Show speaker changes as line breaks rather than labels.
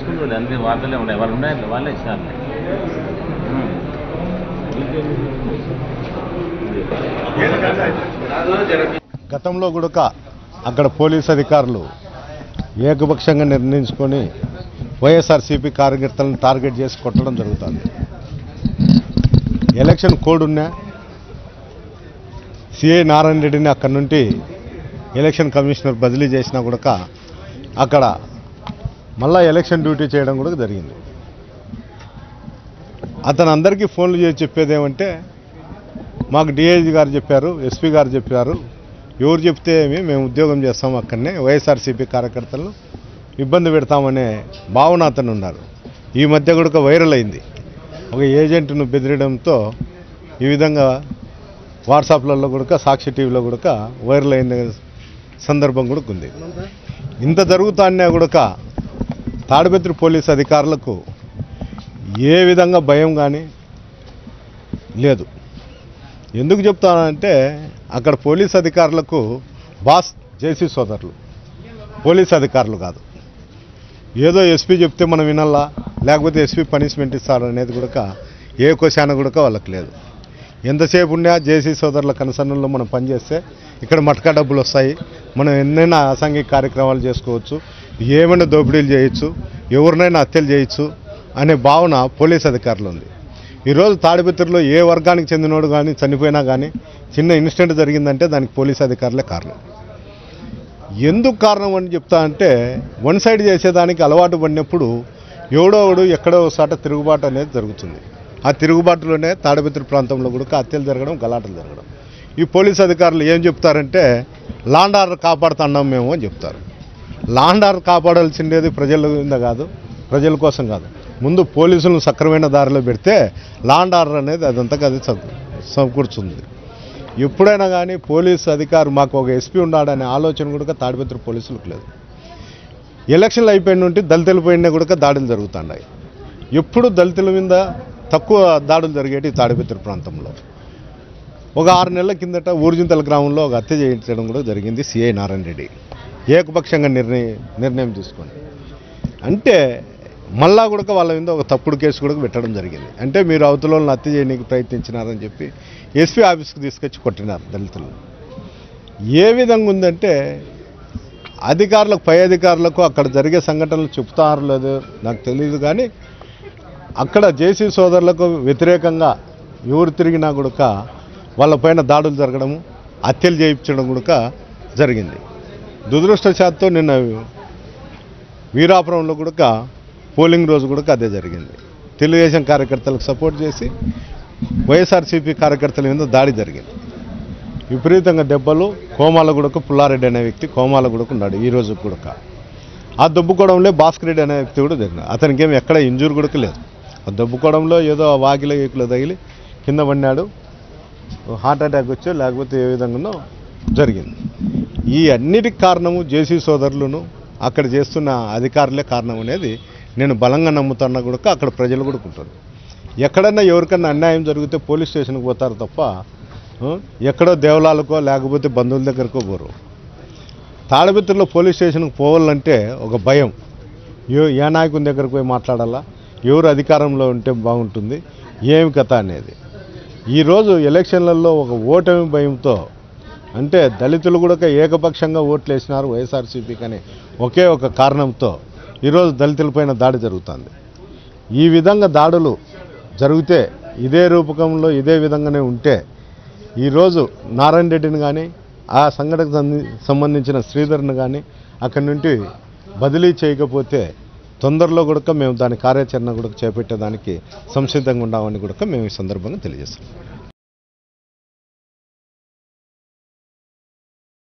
తీసుకుంటుంది అన్ని వార్తలే ఉన్నాయి వాళ్ళు ఉన్నాయి వాళ్ళే ఇచ్చారు
గతంలో కూడా అక్కడ పోలీస్ అధికారులు ఏకపక్షంగా నిర్ణయించుకొని వైఎస్ఆర్సీపీ కార్యకర్తలను టార్గెట్ చేసి కొట్టడం జరుగుతుంది ఎలక్షన్ కోడ్ ఉన్నా సిఐ నారాయణ రెడ్డిని అక్కడి నుండి ఎలక్షన్ కమిషనర్ బదిలీ చేసినా కూడా అక్కడ మళ్ళా ఎలక్షన్ డ్యూటీ చేయడం కూడా జరిగింది అతను అందరికీ ఫోన్లు చేసి చెప్పేది ఏమంటే మాకు డిఐజీ గారు చెప్పారు ఎస్పీ గారు చెప్పారు ఎవరు చెప్తే ఏమి మేము ఉద్యోగం చేస్తాం అక్కడనే వైఎస్ఆర్సీపీ కార్యకర్తలను ఇబ్బంది పెడతామనే భావన అతను ఉన్నారు ఈ మధ్య కూడా వైరల్ అయింది ఒక ఏజెంట్ను బెదిరడంతో ఈ విధంగా వాట్సాప్లలో కూడా సాక్షి టీవీలో కూడా వైరల్ అయిన సందర్భం కూడా ఉంది ఇంత జరుగుతానే కూడా తాడిపత్రి పోలీస్ అధికారులకు ఏ విధంగా భయం కానీ లేదు ఎందుకు చెప్తానంటే అక్కడ పోలీస్ అధికారులకు బాస్ జేసీ సోదరులు పోలీస్ అధికారులు కాదు ఏదో ఎస్పీ చెప్తే మనం వినాలా లేకపోతే ఎస్పీ పనిష్మెంట్ ఇస్తారు అనేది కూడా ఏ క్వశ్చన్ కూడా వాళ్ళకి లేదు ఎంతసేపు ఉన్నా జేసీ సోదరుల కనసన్నంలో మనం పనిచేస్తే ఇక్కడ మటకా డబ్బులు వస్తాయి మనం ఎన్నైనా అసాంఘిక కార్యక్రమాలు చేసుకోవచ్చు ఏమైనా దోపిడీలు చేయొచ్చు ఎవరినైనా హత్యలు చేయొచ్చు అనే భావన పోలీస్ అధికారులు ఉంది ఈరోజు తాడిపత్రిలో ఏ వర్గానికి చెందినోడు కానీ చనిపోయినా కానీ చిన్న ఇన్సిడెంట్ జరిగిందంటే దానికి పోలీస్ అధికారులే కారణం ఎందుకు కారణం అని చెప్తా అంటే వన్ సైడ్ చేసేదానికి అలవాటు పడినప్పుడు ఎవడో ఒకడు ఎక్కడో ఒకసాట తిరుగుబాటు అనేది జరుగుతుంది ఆ తిరుగుబాటులోనే తాడిపత్రి ప్రాంతంలో కూడా హత్యలు జరగడం గలాటలు జరగడం ఈ పోలీస్ అధికారులు ఏం చెప్తారంటే లాండ్ ఆర్డర్ కాపాడుతున్నాం మేము అని చెప్తారు లాండ్ ఆర్డర్ కాపాడాల్సిండేది ప్రజల కింద కాదు ప్రజల కోసం కాదు ముందు పోలీసులను సక్రమైన దారిలో పెడితే లాండ్ ఆర్డర్ అనేది అదంతకు అది సమ- సమకూర్చుంది ఎప్పుడైనా కానీ పోలీసు అధికారు మాకు ఒక ఎస్పీ ఉన్నాడనే ఆలోచన కూడా తాడిపత్రి పోలీసులకు లేదు ఎలక్షన్లు అయిపోయిన నుండి దళితుల పైన కూడా దాడులు జరుగుతున్నాయి ఎప్పుడు దళితుల మీద తక్కువ దాడులు జరిగేటి ఈ తాడిపత్రి ప్రాంతంలో ఒక ఆరు నెలల కిందట ఊర్జింతల గ్రామంలో ఒక హత్య చేయించడం కూడా జరిగింది సిఐ నారాయణ రెడ్డి ఏకపక్షంగా నిర్ణయం నిర్ణయం తీసుకొని అంటే మళ్ళా కూడా వాళ్ళ మీద ఒక తప్పుడు కేసు కూడా పెట్టడం జరిగింది అంటే మీరు అవతలను హత్య చేయడానికి ప్రయత్నించినారని చెప్పి ఎస్పీ ఆఫీస్కి తీసుకొచ్చి కొట్టినారు దళితులు ఏ విధంగా ఉందంటే అధికారులకు పై అధికారులకు అక్కడ జరిగే సంఘటనలు చెప్తారో లేదో నాకు తెలియదు కానీ అక్కడ జేసీ సోదరులకు వ్యతిరేకంగా ఎవరు తిరిగినా కూడా వాళ్ళపైన దాడులు జరగడము హత్యలు చేయించడం కూడా జరిగింది దురదృష్టశాత్తు నిన్న వీరాపురంలో కూడా పోలింగ్ రోజు కూడా అదే జరిగింది తెలుగుదేశం కార్యకర్తలకు సపోర్ట్ చేసి వైఎస్ఆర్సీపీ కార్యకర్తల మీద దాడి జరిగింది విపరీతంగా దెబ్బలు కోమాలగూడకు పుల్లారెడ్డి అనే వ్యక్తి కోమాలగూడకు ఉన్నాడు ఈ రోజు కూడా ఆ దెబ్బకోవడంలో భాస్కర్ రెడ్డి అనే వ్యక్తి కూడా జరిగింది అతనికి ఏమి ఎక్కడ ఇంజూర్ కూడా లేదు ఆ దెబ్బకోవడంలో ఏదో ఆ వాకిలో ఈకిలో తగిలి కింద పడినాడు హార్ట్ అటాక్ వచ్చో లేకపోతే ఏ విధంగానో జరిగింది ఈ అన్నిటికి కారణము జేసీ సోదరులను అక్కడ చేస్తున్న అధికారులే కారణం అనేది నేను బలంగా నమ్ముతున్నా కూడా అక్కడ ప్రజలు కూడా ఉంటారు ఎక్కడన్నా ఎవరికన్నా అన్యాయం జరిగితే పోలీస్ స్టేషన్కి పోతారు తప్ప ఆ, ఎక్కడో దేవలాలకో లేకపోతే బంధువుల దగ్గరకో పోరు తాళబెత్తుల్లో పోలీస్ స్టేషన్కి పోవాలంటే ఒక భయం ఏ ఏ నాయకుని దగ్గరకు పోయి మాట్లాడాలా ఎవరు అధికారంలో ఉంటే బాగుంటుంది ఏమి కథ అనేది ఈరోజు ఎలక్షన్లలో ఒక ఓటమి భయంతో అంటే దళితులు కూడా ఏకపక్షంగా ఓట్లు వేసినారు వైఎస్ఆర్సీపీకి అనే ఒకే ఒక కారణంతో ఈరోజు దళితులపైన దాడి జరుగుతుంది ఈ విధంగా దాడులు జరిగితే ఇదే రూపకంలో ఇదే విధంగానే ఉంటే ఈరోజు నారాయణ రెడ్డిని కానీ ఆ సంఘటనకు సంబంధి- సంబంధించిన శ్రీధర్ని కానీ అక్కడి నుండి బదిలీ చేయకపోతే తొందరలో కూడా మేము దాని కార్యాచరణ కూడా చేపట్టేదానికి సంసిద్ధంగా ఉన్నామని కూడా మేము ఈ సందర్భంగా తెలియజేస్తాం